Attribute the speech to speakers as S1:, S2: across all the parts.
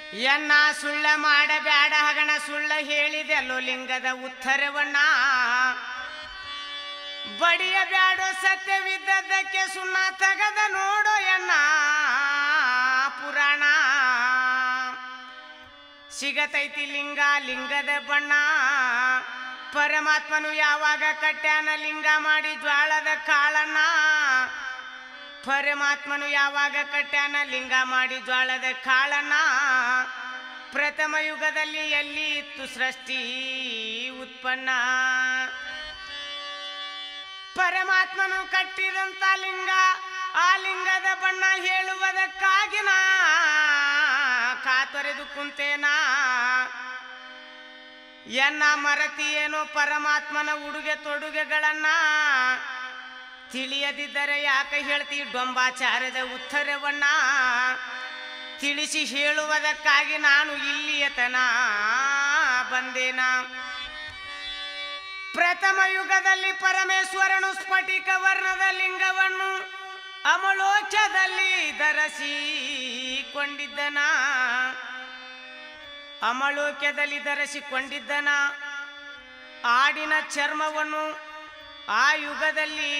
S1: ಎನ್ನ ಸುಳ್ಳ ಮಾಡಬ್ಯಾಡ ಹಗಣ ಸುಳ್ಳ ಹೇಳಿದೆಲ್ಲೋ ಲಿಂಗದ ಉತ್ತರವನ್ನ ಬಡಿಯ ಬ್ಯಾಡೋ ಸತ್ಯವಿದ್ದದ್ದಕ್ಕೆ ಸುಣ್ಣ ತಗದ ನೋಡೋ ಎನ್ನ ಪುರಾಣ ಸಿಗತೈತಿ ಲಿಂಗ ಲಿಂಗದ ಬಣ್ಣ ಪರಮಾತ್ಮನು ಯಾವಾಗ ಕಟ್ಯಾನ ಲಿಂಗ ಮಾಡಿ ಜ್ವಾಳದ ಕಾಳನ್ನ ಪರಮಾತ್ಮನು ಯಾವಾಗ ಕಟ್ಯಾನ ಲಿಂಗ ಮಾಡಿ ಜ್ವಾಳದ ಕಾಳನ್ನ ಪ್ರಥಮ ಯುಗದಲ್ಲಿ ಎಲ್ಲಿ ಇತ್ತು ಸೃಷ್ಟಿ ಉತ್ಪನ್ನ ಪರಮಾತ್ಮನು ಕಟ್ಟಿದಂತ ಲಿಂಗ ಆ ಲಿಂಗದ ಬಣ್ಣ ಹೇಳುವುದಕ್ಕಾಗಿ ನಾ ಕಾತೊರೆದು ಕುಂತೇನಾ ಎನ್ನ ಮರತಿ ಏನೋ ಪರಮಾತ್ಮನ ಉಡುಗೆ ತೊಡುಗೆಗಳನ್ನ ತಿಳಿಯದಿದ್ದರೆ ಯಾಕೆ ಹೇಳ್ತಿ ಡೊಂಬಾಚಾರದ ಉತ್ತರವನ್ನ ತಿಳಿಸಿ ಹೇಳುವುದಕ್ಕಾಗಿ ನಾನು ಇಲ್ಲಿಯತನ ಬಂದೇನ ಪ್ರಥಮ ಯುಗದಲ್ಲಿ ಪರಮೇಶ್ವರನು ಸ್ಫಟಿಕ ವರ್ಣದ ಲಿಂಗವನ್ನು ಅಮಳೋಚದಲ್ಲಿ ಧರಿಸಿಕೊಂಡಿದ್ದನ ಅಮಳೋಕ್ಯದಲ್ಲಿ ಧರಿಸಿಕೊಂಡಿದ್ದನ ಆಡಿನ ಚರ್ಮವನ್ನು ಆ ಯುಗದಲ್ಲಿ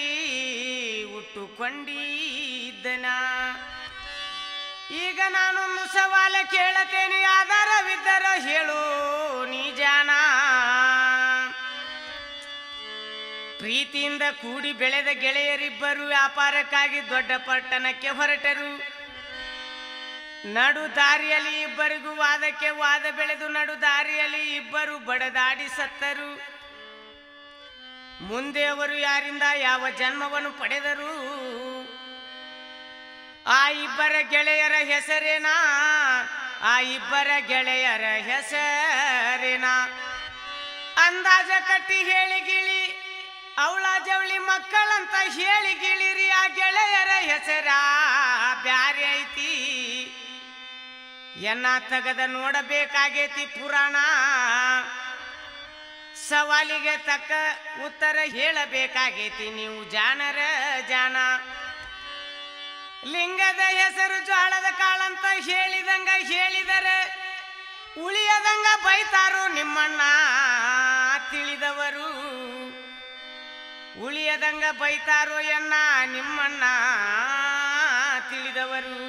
S1: ಉಟ್ಟುಕೊಂಡಿದ್ದನ ಈಗ ನಾನೊಂದು ಸವಾಲ ಕೇಳತೇನೆ ಆಧಾರವಿದ್ದರ ಹೇಳು ನೀ ಜಾನ ಪ್ರೀತಿಯಿಂದ ಕೂಡಿ ಬೆಳೆದ ಗೆಳೆಯರಿಬ್ಬರು ವ್ಯಾಪಾರಕ್ಕಾಗಿ ದೊಡ್ಡ ಪಟ್ಟಣಕ್ಕೆ ಹೊರಟರು ನಡು ದಾರಿಯಲ್ಲಿ ಇಬ್ಬರಿಗೂ ವಾದಕ್ಕೆ ವಾದ ಬೆಳೆದು ನಡು ದಾರಿಯಲ್ಲಿ ಇಬ್ಬರು ಬಡದಾಡಿ ಸತ್ತರು ಮುಂದೆ ಅವರು ಯಾರಿಂದ ಯಾವ ಜನ್ಮವನ್ನು ಪಡೆದರು ಆ ಇಬ್ಬರ ಗೆಳೆಯರ ಹೆಸರೇನಾ ಆ ಇಬ್ಬರ ಗೆಳೆಯರ ಹೆಸರೇನಾ ಅಂದಾಜ ಕಟ್ಟಿ ಹೇಳಿ ಗಿಳಿ ಅವಳ ಜವಳಿ ಮಕ್ಕಳಂತ ಹೇಳಿ ಗಿಳಿರಿ ಆ ಗೆಳೆಯರ ಹೆಸರ ಬ್ಯಾರೆ ಐತಿ ಎನ್ನ ತಗದ ನೋಡಬೇಕಾಗೈತಿ ಪುರಾಣ ಸವಾಲಿಗೆ ತಕ್ಕ ಉತ್ತರ ಹೇಳಬೇಕಾಗೈತಿ ನೀವು ಜಾಣರ ಜಾಣ ಲಿಂಗದ ಹೆಸರು ಜ್ವಾಳದ ಕಾಳಂತ ಹೇಳಿದಂಗ ಹೇಳಿದರೆ ಉಳಿಯದಂಗ ಬೈತಾರು ನಿಮ್ಮಣ್ಣ ತಿಳಿದವರು ಉಳಿಯದಂಗ ಬೈತಾರೋ ಎನ್ನ ನಿಮ್ಮಣ್ಣ ತಿಳಿದವರು